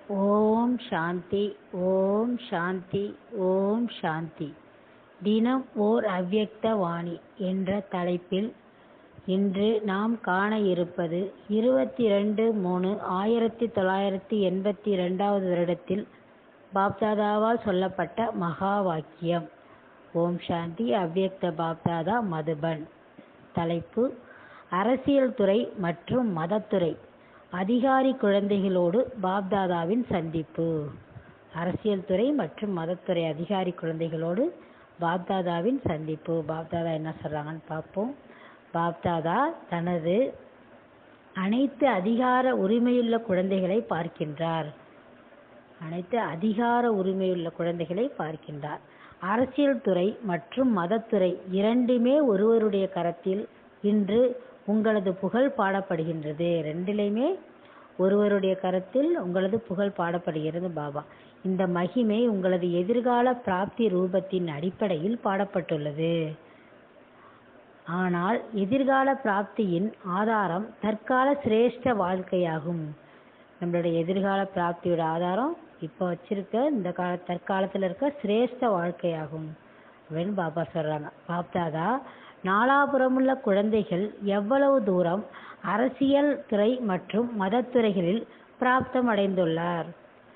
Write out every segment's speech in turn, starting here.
ஓம் சாந்தி ஓம் சாந்தி ஓம் சாந்தி தினம் ஓர் அவ்யக்த வாணி என்ற தலைப்பில் இன்று நாம் காண இருப்பது இருபத்தி ரெண்டு மூணு ஆயிரத்தி தொள்ளாயிரத்தி எண்பத்தி ரெண்டாவது வருடத்தில் பாப்தாதாவால் சொல்லப்பட்ட மகா வாக்கியம் ஓம் சாந்தி அவ்யக்த பாப்தாதா மதுபன் தலைப்பு அரசியல் துறை மற்றும் மதத்துறை அதிகாரி குழந்தைகளோடு பாப்தாதாவின் சந்திப்பு அரசியல் துறை மற்றும் மதத்துறை அதிகாரி குழந்தைகளோடு பாப்தாதாவின் சந்திப்பு பாப்தாதா என்ன சொல்றாங்கன்னு பார்ப்போம் பாப்தாதா தனது அனைத்து அதிகார உரிமையுள்ள குழந்தைகளை பார்க்கின்றார் அனைத்து அதிகார உரிமையுள்ள குழந்தைகளை பார்க்கின்றார் அரசியல் துறை மற்றும் மதத்துறை இரண்டுமே ஒருவருடைய கரத்தில் இன்று உங்களது புகழ் பாடப்படுகின்றது ரெண்டிலையுமே ஒருவருடைய கரத்தில் உங்களது புகழ் பாடப்படுகிறது பாபா இந்த மகிமை உங்களது எதிர்கால பிராப்தி ரூபத்தின் அடிப்படையில் பாடப்பட்டுள்ளது ஆனால் எதிர்கால பிராப்தியின் ஆதாரம் தற்கால சிரேஷ்ட வாழ்க்கையாகும் நம்மளுடைய எதிர்கால பிராப்தியோட ஆதாரம் இப்போ வச்சிருக்க இந்த கால தற்காலத்தில் இருக்க சிரேஷ்ட வாழ்க்கையாகும் அப்படின்னு பாபா சொல்றாங்க பாப்தாதா நாலாபுறமுள்ள குழந்தைகள் எவ்வளவு தூரம் அரசியல் துறை மற்றும் மதத்துறைகளில் பிராப்தம் அடைந்துள்ளார்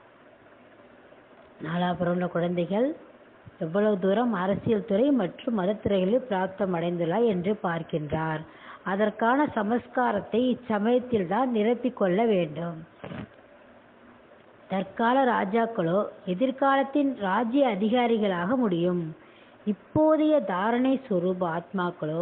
நாலாபுறம் உள்ள குழந்தைகள் எவ்வளவு தூரம் அரசியல் துறை மற்றும் மதத்துறைகளில் பிராப்தம் அடைந்துள்ளார் என்று பார்க்கின்றார் அதற்கான சமஸ்காரத்தை இச்சமயத்தில் தான் நிரப்பிக் கொள்ள வேண்டும் தற்கால ராஜாக்களோ எதிர்காலத்தின் ராஜ்ய அதிகாரிகளாக முடியும் இப்போதைய தாரணை சுரூப ஆத்மாக்களோ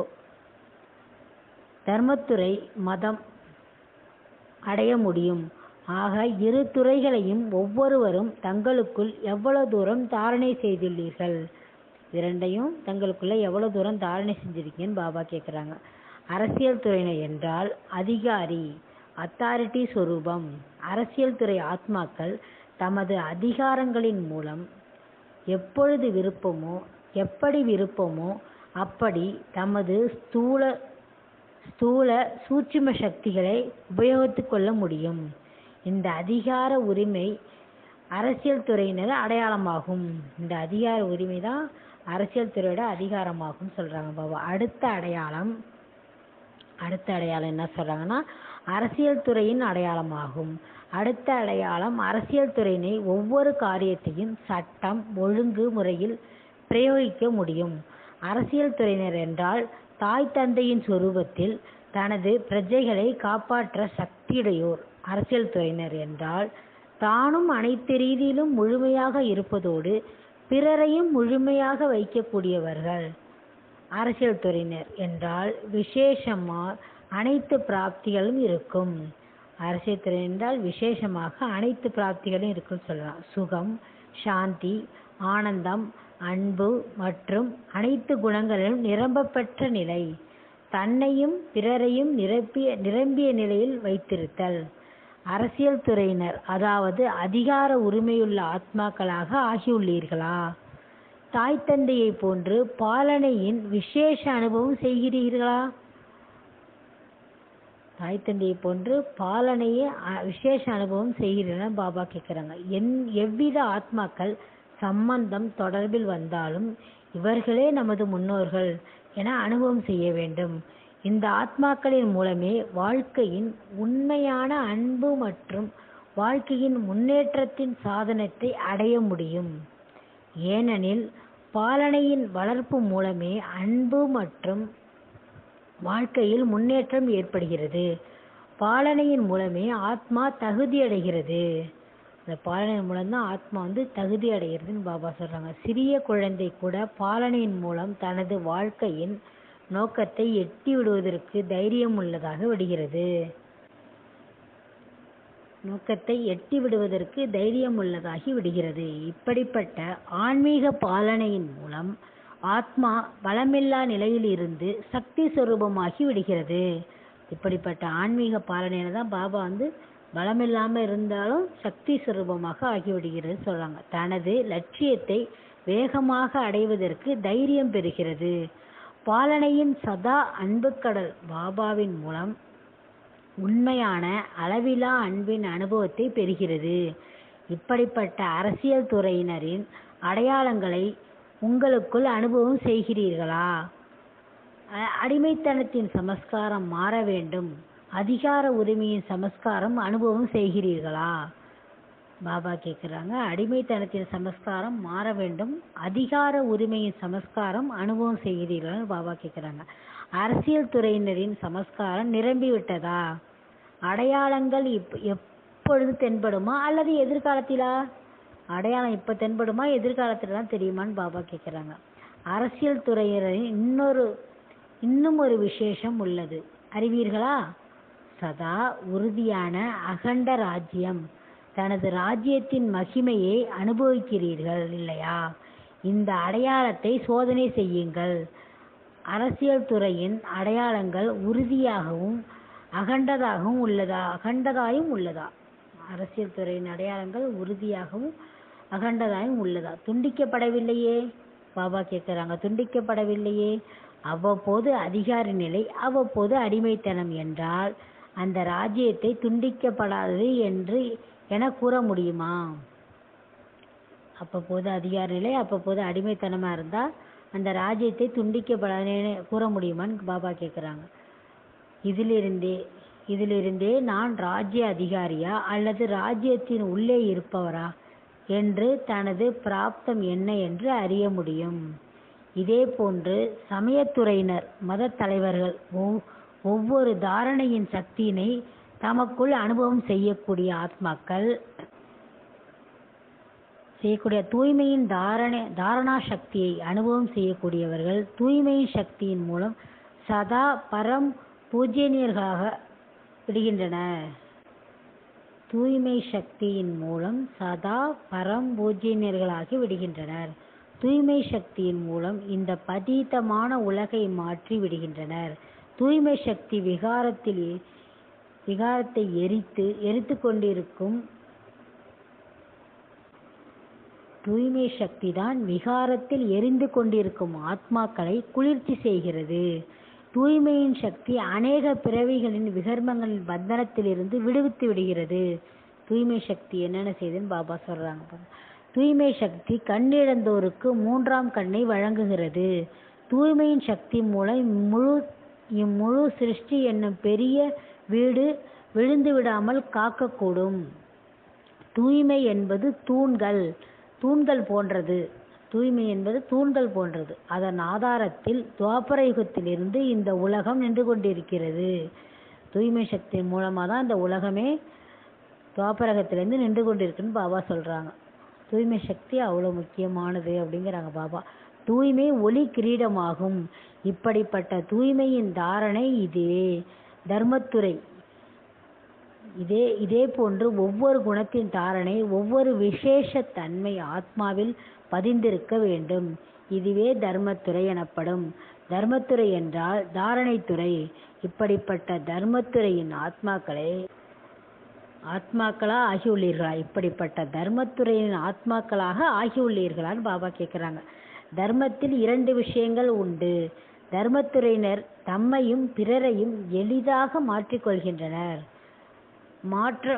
தர்மத்துறை மதம் அடைய முடியும் ஆக இரு துறைகளையும் ஒவ்வொருவரும் தங்களுக்குள் எவ்வளவு தூரம் தாரணை செய்துள்ளீர்கள் இரண்டையும் தங்களுக்குள்ள எவ்வளவு தூரம் தாரணை செஞ்சிருக்கீங்கன்னு பாபா கேட்குறாங்க அரசியல் துறையினர் என்றால் அதிகாரி அத்தாரிட்டி சொரூபம் அரசியல் துறை ஆத்மாக்கள் தமது அதிகாரங்களின் மூலம் எப்பொழுது விருப்பமோ எப்படி விருப்பமோ அப்படி தமது ஸ்தூல ஸ்தூல சூட்சும சக்திகளை உபயோகித்து கொள்ள முடியும் இந்த அதிகார உரிமை அரசியல் துறையினர் அடையாளமாகும் இந்த அதிகார உரிமை தான் அரசியல் துறையோட அதிகாரமாகும் சொல்றாங்க பாபா அடுத்த அடையாளம் அடுத்த அடையாளம் என்ன சொல்றாங்கன்னா அரசியல் துறையின் அடையாளமாகும் அடுத்த அடையாளம் அரசியல் துறையினை ஒவ்வொரு காரியத்தையும் சட்டம் ஒழுங்கு முறையில் பிரயோகிக்க முடியும் அரசியல் துறையினர் என்றால் தாய் தந்தையின் சொரூபத்தில் தனது பிரஜைகளை காப்பாற்ற சக்தியுடையோர் அரசியல் துறையினர் என்றால் தானும் அனைத்து ரீதியிலும் முழுமையாக இருப்பதோடு பிறரையும் முழுமையாக வைக்கக்கூடியவர்கள் அரசியல் துறையினர் என்றால் விசேஷமா அனைத்து பிராப்திகளும் இருக்கும் அரசியல் துறை என்றால் விசேஷமாக அனைத்து பிராப்திகளும் இருக்கும் சொல்லலாம் சுகம் சாந்தி ஆனந்தம் அன்பு மற்றும் அனைத்து குணங்களிலும் நிரம்பப்பெற்ற நிலை தன்னையும் பிறரையும் நிரப்பிய நிரம்பிய நிலையில் வைத்திருத்தல் அரசியல் துறையினர் அதாவது அதிகார உரிமையுள்ள ஆத்மாக்களாக ஆகியுள்ளீர்களா தாய் தந்தையை போன்று பாலனையின் விசேஷ அனுபவம் செய்கிறீர்களா தாய் தந்தையை போன்று பாலனையே விசேஷ அனுபவம் செய்கிறீர்களா பாபா கேட்குறாங்க என் எவ்வித ஆத்மாக்கள் சம்பந்தம் தொடர்பில் வந்தாலும் இவர்களே நமது முன்னோர்கள் என அனுபவம் செய்ய வேண்டும் இந்த ஆத்மாக்களின் மூலமே வாழ்க்கையின் உண்மையான அன்பு மற்றும் வாழ்க்கையின் முன்னேற்றத்தின் சாதனத்தை அடைய முடியும் ஏனெனில் பாலனையின் வளர்ப்பு மூலமே அன்பு மற்றும் வாழ்க்கையில் முன்னேற்றம் ஏற்படுகிறது பாலனையின் மூலமே ஆத்மா தகுதி அடைகிறது அந்த பாலனையின் மூலம்தான் ஆத்மா வந்து தகுதி அடைகிறதுன்னு பாபா சொல்றாங்க சிறிய குழந்தை கூட பாலனையின் மூலம் தனது வாழ்க்கையின் நோக்கத்தை எட்டி விடுவதற்கு தைரியம் உள்ளதாக விடுகிறது நோக்கத்தை எட்டி விடுவதற்கு தைரியம் உள்ளதாகி விடுகிறது இப்படிப்பட்ட ஆன்மீக பாலனையின் மூலம் ஆத்மா பலமில்லா நிலையில் இருந்து சக்தி சொரூபமாகி விடுகிறது இப்படிப்பட்ட ஆன்மீக பாலனையில தான் பாபா வந்து பலமில்லாமல் இருந்தாலும் சக்தி சுரூபமாக ஆகிவிடுகிறது சொல்றாங்க தனது லட்சியத்தை வேகமாக அடைவதற்கு தைரியம் பெறுகிறது பாலனையின் சதா அன்புக்கடல் பாபாவின் மூலம் உண்மையான அளவிலா அன்பின் அனுபவத்தை பெறுகிறது இப்படிப்பட்ட அரசியல் துறையினரின் அடையாளங்களை உங்களுக்குள் அனுபவம் செய்கிறீர்களா அ- அடிமைத்தனத்தின் சமஸ்காரம் மாற வேண்டும் அதிகார உரிமையின் சமஸ்காரம் அனுபவம் செய்கிறீர்களா பாபா கேட்குறாங்க அடிமைத்தனத்தின் சமஸ்காரம் மாற வேண்டும் அதிகார உரிமையின் சமஸ்காரம் அனுபவம் செய்கிறீர்களா பாபா கேட்குறாங்க அரசியல் துறையினரின் சமஸ்காரம் நிரம்பி விட்டதா அடையாளங்கள் இப் எப்பொழுது தென்படுமா அல்லது எதிர்காலத்திலா அடையாளம் இப்போ தென்படுமா எதிர்காலத்தில் தான் தெரியுமான்னு பாபா கேட்குறாங்க அரசியல் துறையினரின் இன்னொரு இன்னும் ஒரு விசேஷம் உள்ளது அறிவீர்களா சதா உறுதியான அகண்ட ராஜ்யம் தனது ராஜ்யத்தின் மகிமையை அனுபவிக்கிறீர்கள் இல்லையா இந்த அடையாளத்தை சோதனை செய்யுங்கள் அரசியல் துறையின் அடையாளங்கள் உறுதியாகவும் அகண்டதாகவும் உள்ளதா அகண்டதாயும் உள்ளதா அரசியல் துறையின் அடையாளங்கள் உறுதியாகவும் அகண்டதாயும் உள்ளதா துண்டிக்கப்படவில்லையே பாபா கேட்குறாங்க துண்டிக்கப்படவில்லையே அவ்வப்போது அதிகார நிலை அவ்வப்போது அடிமைத்தனம் என்றால் அந்த ராஜ்யத்தை துண்டிக்கப்படாதது என்று என கூற முடியுமா அப்பப்போது அதிகார நிலை அப்பப்போது அடிமைத்தனமாக இருந்தால் அந்த ராஜ்யத்தை துண்டிக்கப்படாதுன்னு கூற முடியுமான்னு பாபா கேட்குறாங்க இதிலிருந்தே இதிலிருந்தே நான் ராஜ்ய அதிகாரியா அல்லது ராஜ்யத்தின் உள்ளே இருப்பவரா என்று தனது பிராப்தம் என்ன என்று அறிய முடியும் இதே போன்று சமயத்துறையினர் மத தலைவர்கள் ஒவ்- ஒவ்வொரு தாரணையின் சக்தியினை தமக்குள் அனுபவம் செய்யக்கூடிய ஆத்மாக்கள் செய்யக்கூடிய தூய்மையின் தாரண தாரணா சக்தியை அனுபவம் செய்யக்கூடியவர்கள் தூய்மையின் சக்தியின் மூலம் சதா பரம் பூஜ்யனியர்களாக விடுகின்றனர் தூய்மை சக்தியின் மூலம் சதா பரம் பூஜ்யனியர்களாகி விடுகின்றனர் தூய்மை சக்தியின் மூலம் இந்த பதீதமான உலகை மாற்றி விடுகின்றனர் தூய்மை சக்தி விகாரத்தில் விகாரத்தை எரித்து எரித்து கொண்டிருக்கும் தூய்மை சக்தி தான் விகாரத்தில் எரிந்து கொண்டிருக்கும் ஆத்மாக்களை குளிர்ச்சி செய்கிறது தூய்மையின் சக்தி அநேக பிறவிகளின் விகர்மங்களின் பந்தனத்திலிருந்து விடுவித்து விடுகிறது தூய்மை சக்தி என்னென்ன செய்யுதுன்னு பாபா சொல்றாங்க பாருங்க. தூய்மை சக்தி கண்ணிழந்தோருக்கு மூன்றாம் கண்ணை வழங்குகிறது தூய்மையின் சக்தி மூலம் இம்முழு இம்முழு சிருஷ்டி என்னும் பெரிய வீடு விழுந்து விடாமல் காக்கக்கூடும் தூய்மை என்பது தூண்கள் தூண்கள் போன்றது தூய்மை என்பது தூண்கள் போன்றது அதன் ஆதாரத்தில் துவாபர யுகத்திலிருந்து இந்த உலகம் நின்று கொண்டிருக்கிறது தூய்மை சக்தி மூலமாக தான் இந்த உலகமே துவாபரகத்திலேருந்து நின்று கொண்டிருக்குன்னு பாபா சொல்கிறாங்க தூய்மை சக்தி அவ்வளோ முக்கியமானது அப்படிங்கிறாங்க பாபா தூய்மை ஒளி கிரீடமாகும் இப்படிப்பட்ட தூய்மையின் தாரணை இதே தர்மத்துறை இதே இதே போன்று ஒவ்வொரு குணத்தின் தாரணை ஒவ்வொரு விசேஷ தன்மை ஆத்மாவில் பதிந்திருக்க வேண்டும் இதுவே தர்மத்துறை எனப்படும் தர்மத்துறை என்றால் தாரணைத்துறை இப்படிப்பட்ட தர்மத்துறையின் ஆத்மாக்களை ஆத்மாக்களா ஆகியுள்ளீர்களா இப்படிப்பட்ட தர்மத்துறையின் ஆத்மாக்களாக ஆகியுள்ளீர்களான்னு பாபா கேட்குறாங்க தர்மத்தில் இரண்டு விஷயங்கள் உண்டு தர்மத்துறையினர் தம்மையும் பிறரையும் எளிதாக மாற்றிக்கொள்கின்றனர் மாற்ற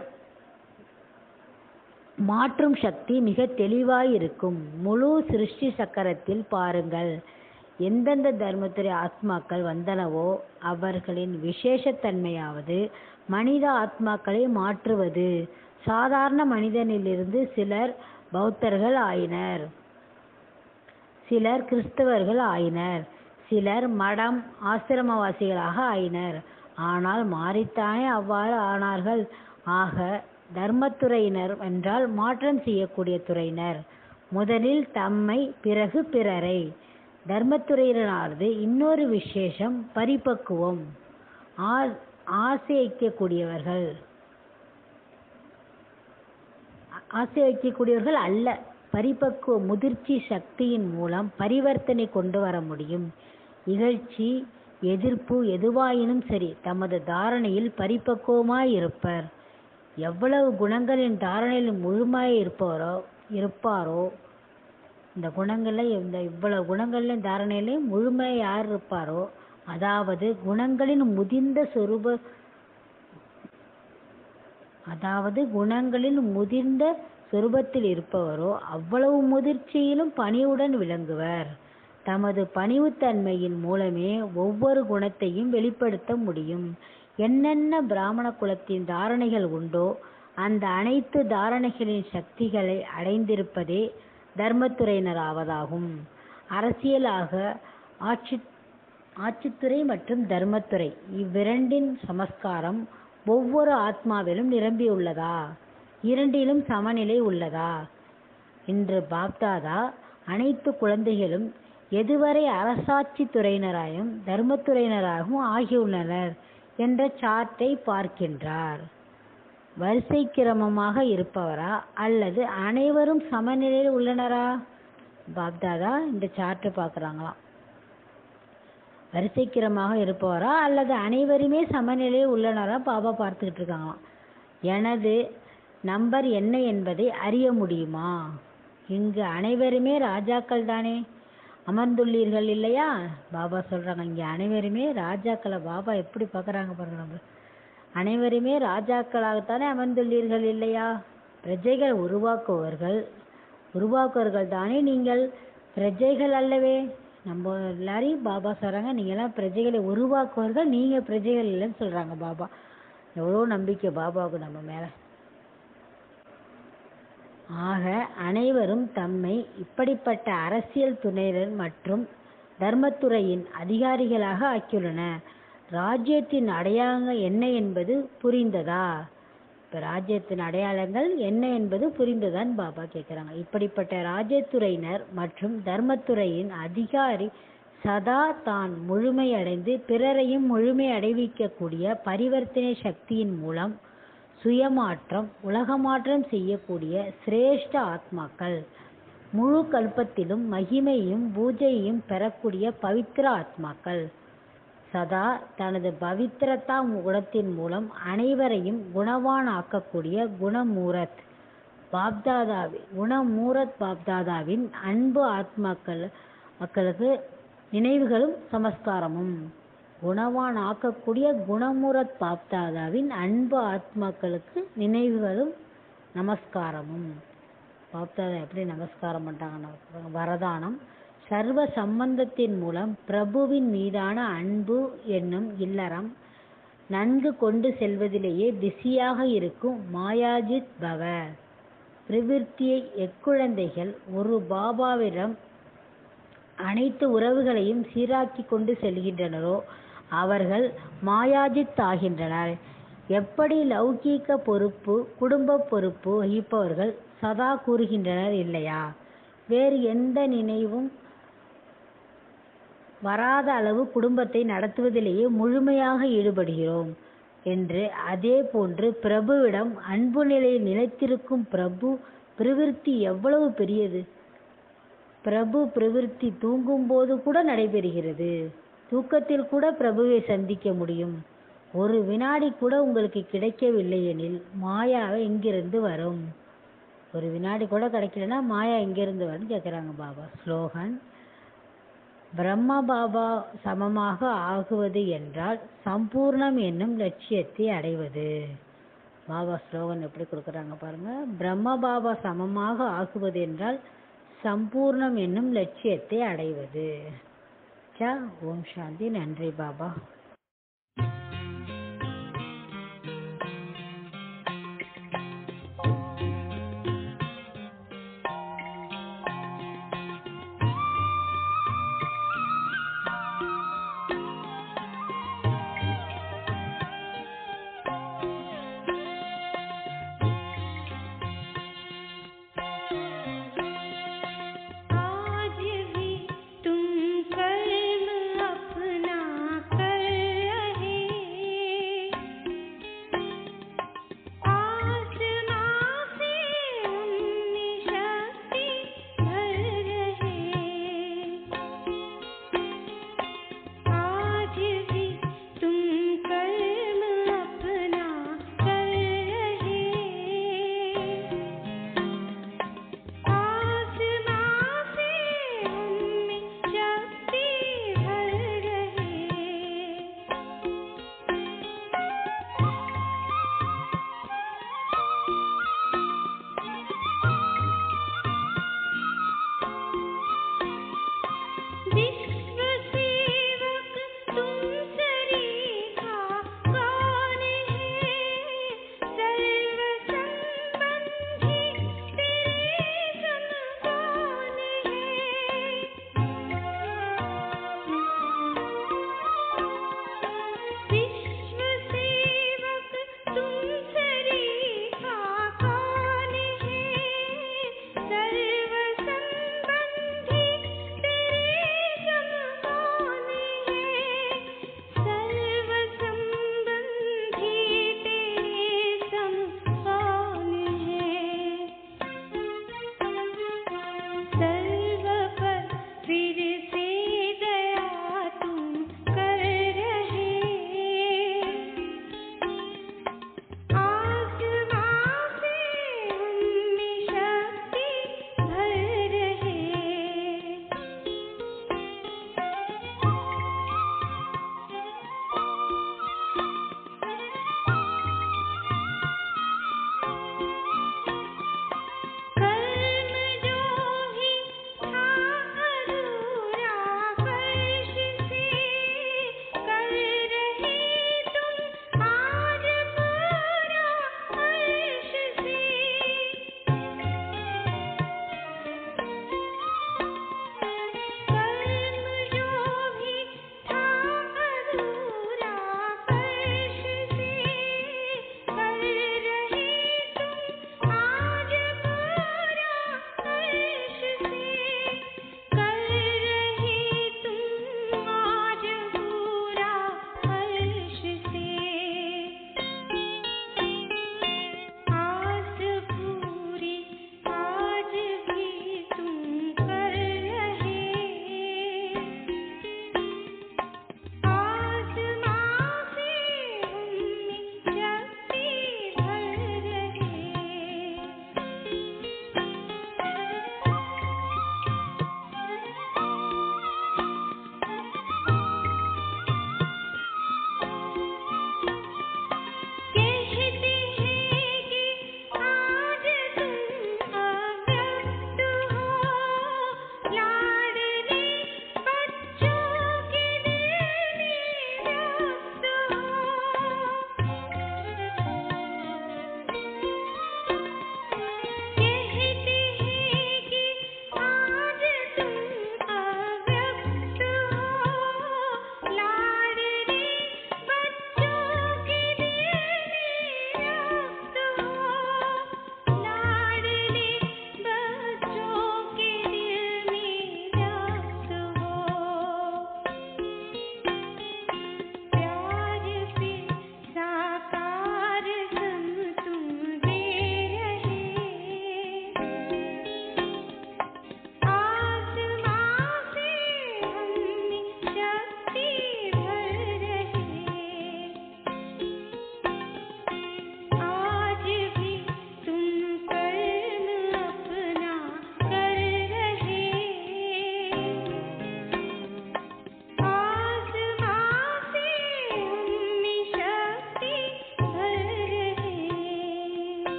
மாற்றும் சக்தி மிக தெளிவாயிருக்கும் முழு சிருஷ்டி சக்கரத்தில் பாருங்கள் எந்தெந்த தர்மத்துறை ஆத்மாக்கள் வந்தனவோ அவர்களின் விசேஷத்தன்மையாவது மனித ஆத்மாக்களை மாற்றுவது சாதாரண மனிதனிலிருந்து சிலர் பௌத்தர்கள் ஆயினர் சிலர் கிறிஸ்தவர்கள் ஆயினர் சிலர் மடம் ஆசிரமவாசிகளாக ஆயினர் ஆனால் மாறித்தானே அவ்வாறு ஆனார்கள் ஆக தர்மத்துறையினர் என்றால் மாற்றம் செய்யக்கூடிய துறையினர் முதலில் தம்மை பிறகு பிறரை தர்மத்துறையினரானது இன்னொரு விசேஷம் பரிபக்குவம் ஆ- ஆசை வைக்கக்கூடியவர்கள் ஆசை வைக்கக்கூடியவர்கள் அல்ல பரிபக்குவ முதிர்ச்சி சக்தியின் மூலம் பரிவர்த்தனை கொண்டு வர முடியும் இகழ்ச்சி எதிர்ப்பு எதுவாயினும் சரி தமது தாரணையில் பரிபக்குவமாய் இருப்பர் எவ்வளவு குணங்களின் தாரணையில் முழுமையாக இருப்பாரோ இருப்பாரோ இந்த குணங்களில் இந்த இவ்வளவு குணங்களின் தாரணையிலையும் முழுமையாக யார் இருப்பாரோ அதாவது குணங்களின் முதிர்ந்த சொரூப அதாவது குணங்களில் முதிர்ந்த சொரூபத்தில் இருப்பவரோ அவ்வளவு முதிர்ச்சியிலும் பணிவுடன் விளங்குவர் தமது பணிவுத்தன்மையின் மூலமே ஒவ்வொரு குணத்தையும் வெளிப்படுத்த முடியும் என்னென்ன பிராமண குலத்தின் தாரணைகள் உண்டோ அந்த அனைத்து தாரணைகளின் சக்திகளை அடைந்திருப்பதே தர்மத்துறையினராவதாகும் அரசியலாக ஆட்சி ஆட்சித்துறை மற்றும் தர்மத்துறை இவ்விரண்டின் சமஸ்காரம் ஒவ்வொரு ஆத்மாவிலும் நிரம்பியுள்ளதா இரண்டிலும் சமநிலை உள்ளதா இன்று பாப்தாதா அனைத்து குழந்தைகளும் எதுவரை அரசாட்சி துறையினராயும் தர்மத்துறையினராகவும் ஆகியுள்ளனர் என்ற சார்ட்டை பார்க்கின்றார் வரிசை கிரமமாக இருப்பவரா அல்லது அனைவரும் சமநிலையில் உள்ளனரா பாப்தாதா இந்த சார்ட்டை பார்க்குறாங்களாம் வரிசைக்கிரமாக இருப்பவரா அல்லது அனைவருமே சமநிலையில் உள்ளனரா பாபா பார்த்துக்கிட்டு இருக்காங்களாம் எனது நம்பர் என்ன என்பதை அறிய முடியுமா இங்கு அனைவருமே ராஜாக்கள் தானே அமர்ந்துள்ளீர்கள் இல்லையா பாபா சொல்றாங்க இங்க அனைவருமே ராஜாக்களை பாபா எப்படி பார்க்கறாங்க பாருங்க நம்ம அனைவருமே ராஜாக்களாகத்தானே அமர்ந்துள்ளீர்கள் இல்லையா பிரஜைகள் உருவாக்குவர்கள் உருவாக்குவர்கள் தானே நீங்கள் பிரஜைகள் அல்லவே நம்ம எல்லாரையும் பாபா சொல்றாங்க நீங்களாம் பிரஜைகளை உருவாக்குவர்கள் நீங்க பிரஜைகள் இல்லைன்னு சொல்றாங்க பாபா எவ்வளோ நம்பிக்கை பாபாவுக்கு நம்ம மேல ஆக அனைவரும் தம்மை இப்படிப்பட்ட அரசியல் துணைவர் மற்றும் தர்மத்துறையின் அதிகாரிகளாக ஆக்கியுள்ளனர் ராஜ்யத்தின் அடையாளங்கள் என்ன என்பது புரிந்ததா இப்ப ராஜ்யத்தின் அடையாளங்கள் என்ன என்பது புரிந்ததான்னு பாபா கேட்குறாங்க இப்படிப்பட்ட ராஜ்யத்துறையினர் மற்றும் தர்மத்துறையின் அதிகாரி சதா தான் முழுமையடைந்து பிறரையும் முழுமை அடைவிக்கக்கூடிய பரிவர்த்தனை சக்தியின் மூலம் சுயமாற்றம் உலகமாற்றம் செய்யக்கூடிய சிரேஷ்ட ஆத்மாக்கள் முழு கல்பத்திலும் மகிமையும் பூஜையும் பெறக்கூடிய பவித்திர ஆத்மாக்கள் சதா தனது பவித்திரதா குணத்தின் மூலம் அனைவரையும் குணவான் ஆக்கக்கூடிய குணமூரத் பாப்தாதாவின் குணமூரத் பாப்தாதாவின் அன்பு ஆத்மாக்கள் மக்களுக்கு நினைவுகளும் சமஸ்காரமும் குணவான் ஆக்கக்கூடிய குணமுரத் பாப்தாதாவின் அன்பு ஆத்மாக்களுக்கு நினைவுகளும் நமஸ்காரமும் பாப்தாதா எப்படி நமஸ்காரம் பண்ணிட்டாங்கன்னா வரதானம் சர்வ சம்பந்தத்தின் மூலம் பிரபுவின் மீதான அன்பு என்னும் இல்லறம் நன்கு கொண்டு செல்வதிலேயே பிஸியாக இருக்கும் மாயாஜித் பவ பிரவிற்த்தியை எக்குழந்தைகள் ஒரு பாபாவிடம் அனைத்து உறவுகளையும் சீராக்கி கொண்டு செல்கின்றனரோ அவர்கள் மாயாஜித் ஆகின்றனர் எப்படி லௌகீக பொறுப்பு குடும்ப பொறுப்பு வகிப்பவர்கள் சதா கூறுகின்றனர் இல்லையா வேறு எந்த நினைவும் வராத அளவு குடும்பத்தை நடத்துவதிலேயே முழுமையாக ஈடுபடுகிறோம் என்று அதே போன்று பிரபுவிடம் அன்பு நிலையில் நிலைத்திருக்கும் பிரபு பிரவிற்த்தி எவ்வளவு பெரியது பிரபு பிரவிற்த்தி தூங்கும்போது கூட நடைபெறுகிறது தூக்கத்தில் கூட பிரபுவை சந்திக்க முடியும் ஒரு வினாடி கூட உங்களுக்கு கிடைக்கவில்லை எனில் மாயா எங்கிருந்து வரும் ஒரு வினாடி கூட கிடைக்கலன்னா மாயா எங்கிருந்து வரும்னு கேட்குறாங்க பாபா ஸ்லோகன் பிரம்ம பாபா சமமாக ஆகுவது என்றால் சம்பூர்ணம் என்னும் லட்சியத்தை அடைவது பாபா ஸ்லோகன் எப்படி கொடுக்குறாங்க பாருங்க பிரம்ம பாபா சமமாக ஆகுவது என்றால் சம்பூர்ணம் என்னும் லட்சியத்தை அடைவது சா ஓம் சாந்தி நன்றி பாபா आज भी तुम कर्म अपना कर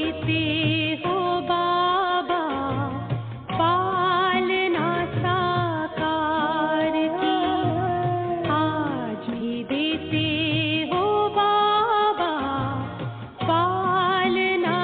देते हो बाबा पालना साकार की आज भी देते हो बाबा पालना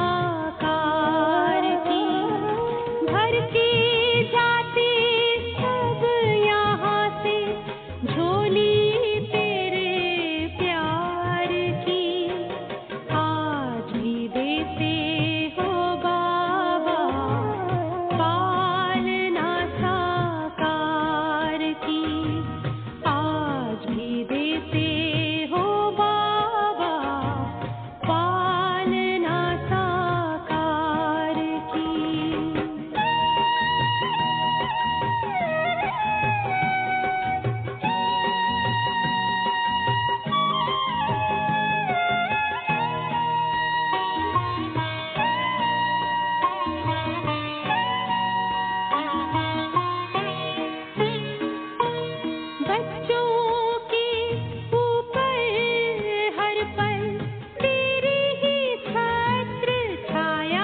साकार की भर के जाते सब यहाँ से झोली तेरे प्यार की आज भी देते हो बाबा पालना साकार की आज भी देते हो बाबा पालना साकार की बच्चों के ऊपर हर पल तेरी ही छत्र छाया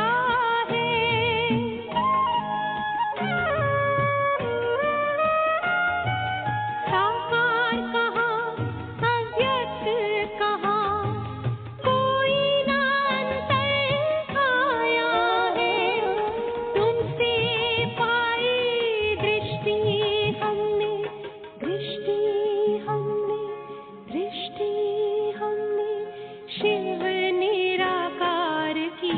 है साकार कहाँ अव्यक्त कहाँ कोई ना अंतर आया है तुमसे पाई दृष्टि हमने दृष्टि हमने दृष्टि हमने शिव निराकार की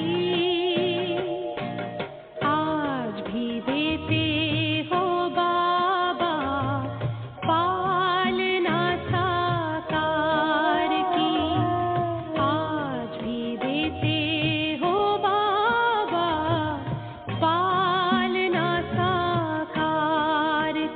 आज भी देते हो बाबा पालना साकार की आज भी देते हो बाबा पालना साकार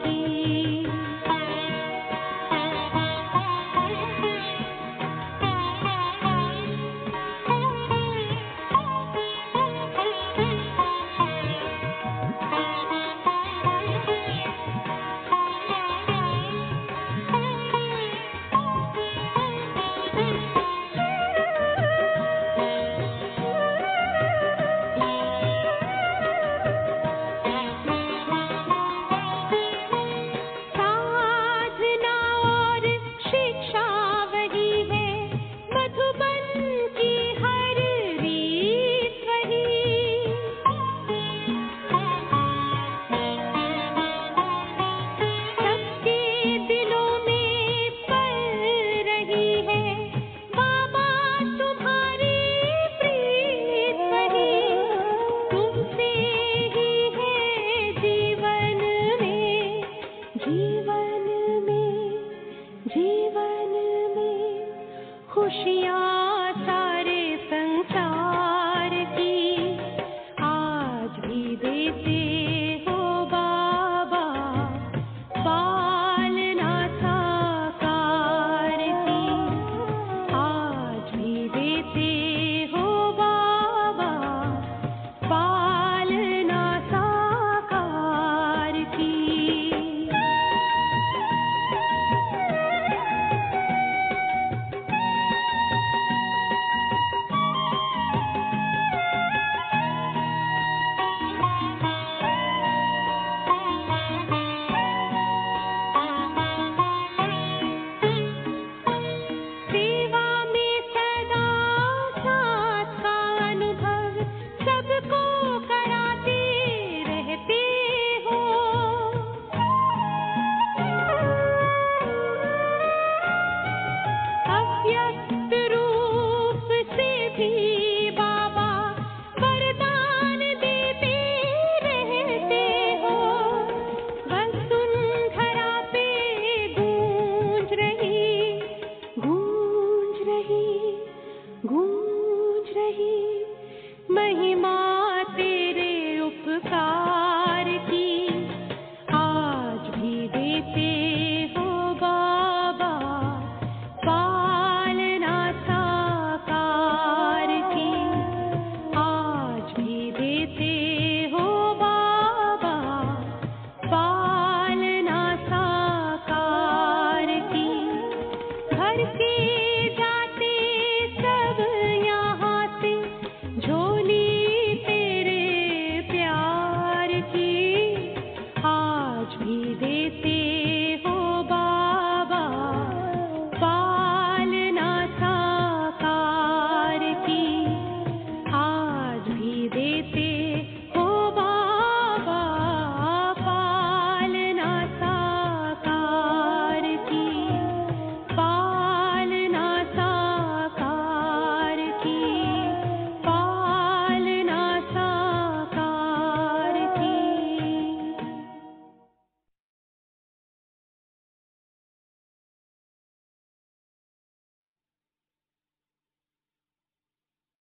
साधना और शिक्षा वही है मधुबन की हर रीत वही सबके दिलों में पल रही है बाबा तुम्हारी प्रीत वही तुमसे ही है जीवन में जीवन में जीवन में खुशियाँ सारे संसार की आज भी देते हो बाबा पालना साकार की आज भी देते हो बाबा पालना साकार की सेवा में सदा साथ का अनुभव सबको कराते रहते हो अव्यक्त रूप से भी बाबा वरदान देते रहते हो वसुंधरा पे गूंज रही गूंज रही गूंज रही महिमा तेरे उपकार